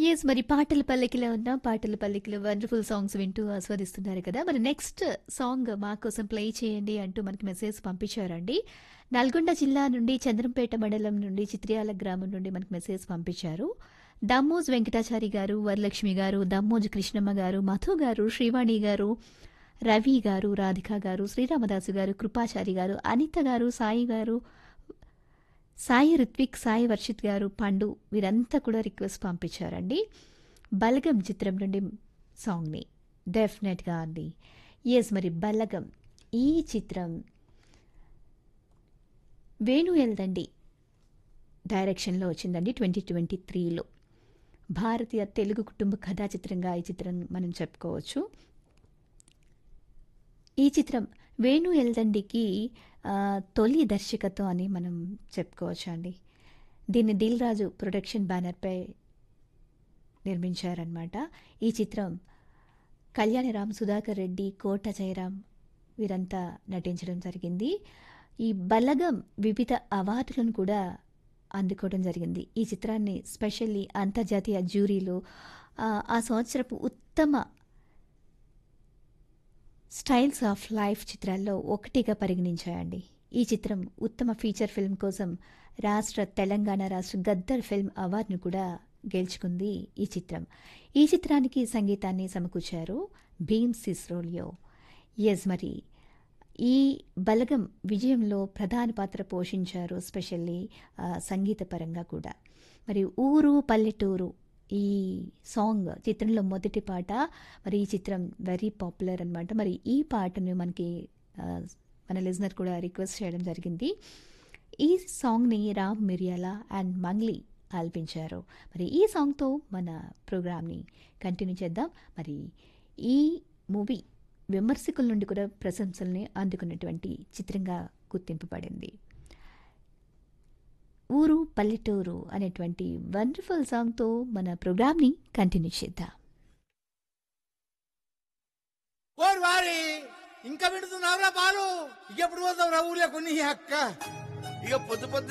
yes మరి పాటల పల్లకిలో ఉన్న పాటల పల్లకిలో వండర్ఫుల్ సాంగ్స్ వింటూ ఆస్వాదిస్తున్నారు కదా మరి నెక్స్ట్ సాంగ్ మా కోసం ప్లే చేయండి అంటూ మనకి మెసేజ్ పంపించారండి నల్గొండ జిల్లా నుండి చంద్రంపేట మండలం నుండి చిత్రియాల గ్రామం నుండి మనకి మెసేజ్ పంపించారు దమ్మోజ్ వెంకటాచారి గారు వరలక్ష్మి గారు దమ్మోజ్ కృష్ణమ్మ గారు మధు గారు శ్రీవాణి గారు రవి గారు రాధిక గారు శ్రీరామదాసు గారు కృపాచారి గారు అనిత గారు సాయి గారు సాయి రిత్విక్ సాయి వర్షిత్ గారు పండు వీరంతా కూడా రిక్వెస్ట్ పంపించారండి బలగం చిత్రం నుండి సాంగ్ని డెఫినెట్గా అండి ఎస్ మరి బలగం ఈ చిత్రం వేణు ఎల్దండి డైరెక్షన్లో వచ్చిందండి ట్వంటీ ట్వంటీ త్రీలో భారతీయ తెలుగు కుటుంబ కథా చిత్రంగా ఈ చిత్రం మనం చెప్పుకోవచ్చు ఈ చిత్రం వేణు ఎల్దండికి ఆ, తొలి దర్శకత్వం అని మనం చెప్పుకోవచ్చు అండి దీన్ని దిల్ రాజు ప్రొడక్షన్ బ్యానర్పై నిర్మించారనమాట ఈ చిత్రం కళ్యాణరామ్ సుధాకర్ రెడ్డి కోట జయరాం వీరంతా నటించడం జరిగింది ఈ బలగం వివిధ అవార్డులను కూడా అందుకోవడం జరిగింది ఈ చిత్రాన్ని స్పెషల్లీ అంతర్జాతీయ జ్యూరీలో ఆ, ఆ సంవత్సరపు ఉత్తమ స్టైల్స్ ఆఫ్ లైఫ్ చిత్రాల్లో ఒకటిగా పరిగణించాయండి ఈ చిత్రం ఉత్తమ ఫీచర్ ఫిల్మ్ కోసం రాష్ట్ర తెలంగాణ రాష్ట్ర గద్దర్ ఫిల్మ్ అవార్డును కూడా గెలుచుకుంది ఈ చిత్రం ఈ చిత్రానికి సంగీతాన్ని సమకూర్చారు భీమ్ సిస్రోలియో ఎస్ మరి ఈ బలగం విజయంలో ప్రధాన పాత్ర పోషించారు స్పెషల్లీ ఆ, సంగీతపరంగా కూడా మరి ఊరు పల్లెటూరు ఈ సాంగ్ చిత్రంలో మొదటి పాట మరి ఈ చిత్రం వెరీ పాపులర్ అనమాట మరి ఈ పాటను మనకి ఆ, మన లిజనర్ కూడా రిక్వెస్ట్ చేయడం జరిగింది ఈ సాంగ్ని రామ్ మిరియాల అండ్ మంగ్లీ ఆల్పించారు మరి ఈ సాంగ్తో మన ప్రోగ్రామ్ని కంటిన్యూ చేద్దాం మరి ఈ మూవీ విమర్శకుల నుండి కూడా ప్రశంసల్ని అందుకున్నటువంటి చిత్రంగా గుర్తింపబడింది ఊరు పల్లెటూరు అనేటువంటి వండర్ఫుల్ సాంగ్తో మన ప్రోగ్రామ్ని కంటిన్యూ చేద్దాం ఓరు వారి ఇంకా పెడుతున్నావురా పాలు ఇక ఎప్పుడు పోతావు రా ఊర్లో కొన్ని అక్క ఇక పొద్దు పొద్దు